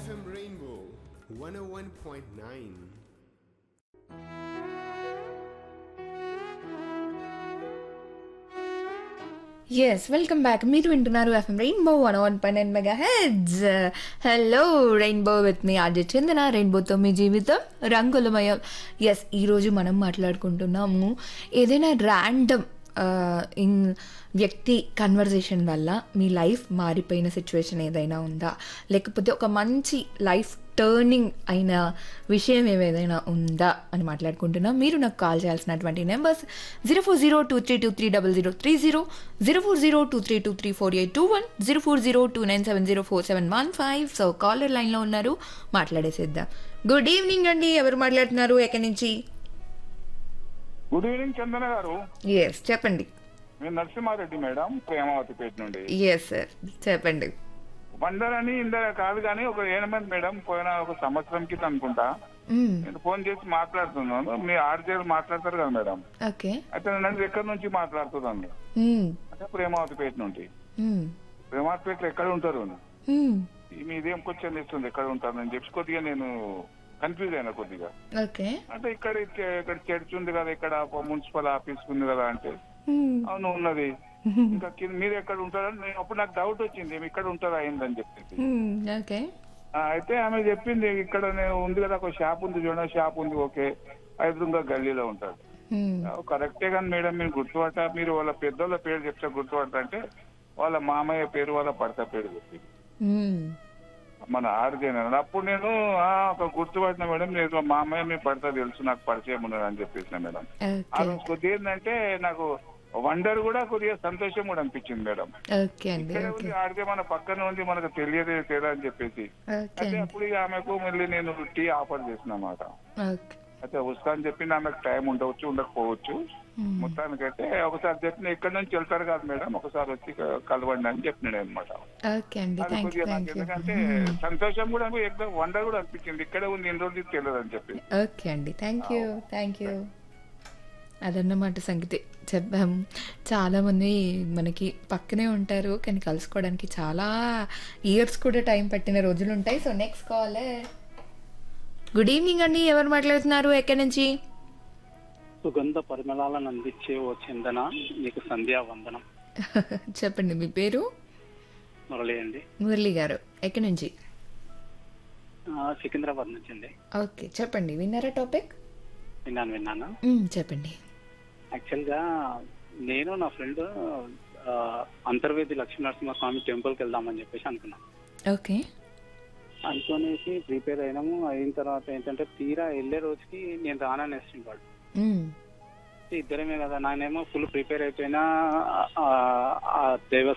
FM Rainbow 101.9. Yes welcome back మీరు వింటున్నారు FM rainbow one one పన్నెండు mega heads hello rainbow with మీ RJ Chandana రెయిన్బోతో మీ జీవితం రంగులమయం ఎస్ ఈరోజు మనం మాట్లాడుకుంటున్నాము ఏదైనా ర్యాండమ్ ఇన్ వ్యక్తి కన్వర్జేషన్ వల్ల మీ లైఫ్ మారిపోయిన సిచ్యువేషన్ ఏదైనా ఉందా లేకపోతే ఒక మంచి లైఫ్ టర్నింగ్ అయిన విషయం ఏదైనా ఉందా అని మాట్లాడుకుంటున్నాం మీరు నాకు కాల్ చేయాల్సినటువంటి numbers zero four zero two three two three double zero three zero zero four zero two three two three four eight two one zero four zero two nine seven zero four seven one five so caller లైన్లో ఉన్నారు మాట్లాడేసేద్దాం good evening అండి ఎవరు మాట్లాడుతున్నారు ఎక్కడి నుంచి good evening చందన గారు yes చెప్పండి నేను నరసింహారెడ్డి మేడం ప్రేమావతిపేట నుండి ఎస్ సార్ చెప్పండి వండర్ అని ఇందర కాదు కానీ ఒక ఏనమంది మేడం పోయిన ఒక సంవత్సరం క్రితం అనుకుంటా మ్మ్. నేను ఫోన్ చేసి మాట్లాడుతున్నాను మీ ఆర్జేలు మాట్లాడతారు కదా మేడం ఓకే అయితే నేను ఎక్కడి నుంచి మాట్లాడుతున్నాను మ్మ్. అంటే ప్రేమావతిపేట నుండి మ్మ్. ప్రేమావతిపేటలో ఎక్కడ ఉంటారు మ్మ్. ఈ మీదేం క్వశ్చన్ ఇస్తుంది ఎక్కడ ఉంటారు అని చెప్పి కొద్దిగా నేను కన్ఫ్యూజ్ అయినా కొద్దిగా ఓకే అంటే ఇక్కడ ఇచ్చే- ఇక్కడ చర్చ్ ఉంది కదా ఇక్కడ మున్సిపల్ ఆఫీస్ ఉంది కదా అంటే మ్మ్. అవును ఉన్నది ఇంకా కింద మీరు ఎక్కడ ఉంటారని నేను అప్పుడు నాకు డౌట్ వచ్చింది "ఏమి ఇక్కడ ఉంటారా అయిందని చెప్పేసి మ్మ్. ఓకే ఆ, అయితే ఆమె చెప్పింది ఇక్కడ నేను ఉంది కదా ఒక షాప్ ఉంది చూడండి షాప్ ఉంది ఓకే ఎదురుగా గల్లీలో ఉంటాడు మ్మ్. ఆ, కరెక్టే కానీ మేడం మీరు గుర్తుపట్ట మీరు వాళ్ళ పెద్దోళ్ళ పేరు చెప్తే గుర్తుపట్ట అంటే వాళ్ళ మామయ్య పేరు వాళ్ళ భర్త పేరు చెప్పింది మ్మ్. మన ఆర్జేన అప్పుడు నేను ఆ, ఒక గుర్తుపట్టిన మేడం నేను మా అమ్మాయి మీ భర్త తెలుసు నాకు పరిచయం ఉన్నది అని చెప్పేసిన మేడం ఆ ఓకే రోజు కొద్దిగా ఏంటంటే నాకు వండర్ కూడా కొద్దిగా సంతోషం కూడా అనిపించింది మేడం ఓకే అండి ఇక్కడే ఓకే ఉంది ఆడితే మన పక్కన ఉంది మనకు తెలియదే తేడా అని చెప్పేసి ఓకే అయితే అండి అప్పుడు ఇక ఆమెకు మళ్ళీ నేను టీ ఆఫర్ చేసిన అన్నమాట ఓకే అయితే వస్తా అని చెప్పి ఆమెకు టైం ఉండవచ్చు ఉండకపోవచ్చు మ్మ్. మొత్తానికైతే ఒకసారి చెప్పిన ఇక్కడ నుంచి వెళ్తారు కాదు మేడం ఒకసారి వచ్చి క- కలవండి అని చెప్పినాడు అనమాట ఓకే అండి అది థ్యాంక్ యూ కొద్దిగా నాకు థ్యాంక్ యూ ఎందుకంటే సంతోషం కూడా ఎక్కడ వండర్ కూడా అనిపించింది ఇక్కడే ఉంది ఇన్ని రోజులు తెలియదు అని చెప్పి ఓకే అండి థ్యాంక్ యూ థ్యాంక్ యూ అదన్నమాట సంగతి చెప్పాం చాలామంది మనకి పక్కనే ఉంటారు కానీ కలుసుకోవడానికి చాలా ఇయర్స్ కూడా టైం పట్టిన రోజులు ఉంటాయి so next call good evening అండి ఎవరు మాట్లాడుతున్నారు ఎక్కడి నుంచి సుగంధ పరిమళాలను అందించే ఓ చందన మీకు సంధ్యా వందనం చెప్పండి మీ పేరు మురళి అండి మురళి గారు ఎక్కడి నుంచి ఆ, సికింద్రాబాద్ నుంచి అండి ఓకే చెప్పండి విన్నారా టాపిక్ విన్నాను విన్నాను మ్మ్, చెప్పండి యాక్చువల్గా నేను నా ఫ్రెండ్ అంతర్వేది లక్ష్మీనరసింహస్వామి టెంపుల్కి వెళ్దామని చెప్పేసి అనుకున్నాం ఓకే అనుకునేసి ప్రిపేర్ అయినాము అయిన తర్వాత ఏంటంటే తీరా వెళ్ళే రోజుకి నేను రానని వేసింది వాడు మ్మ్, ఇద్దరమే కదా నానేమో ఫుల్ ప్రిపేర్ అయిపోయినా ఆ, ఆ దేవ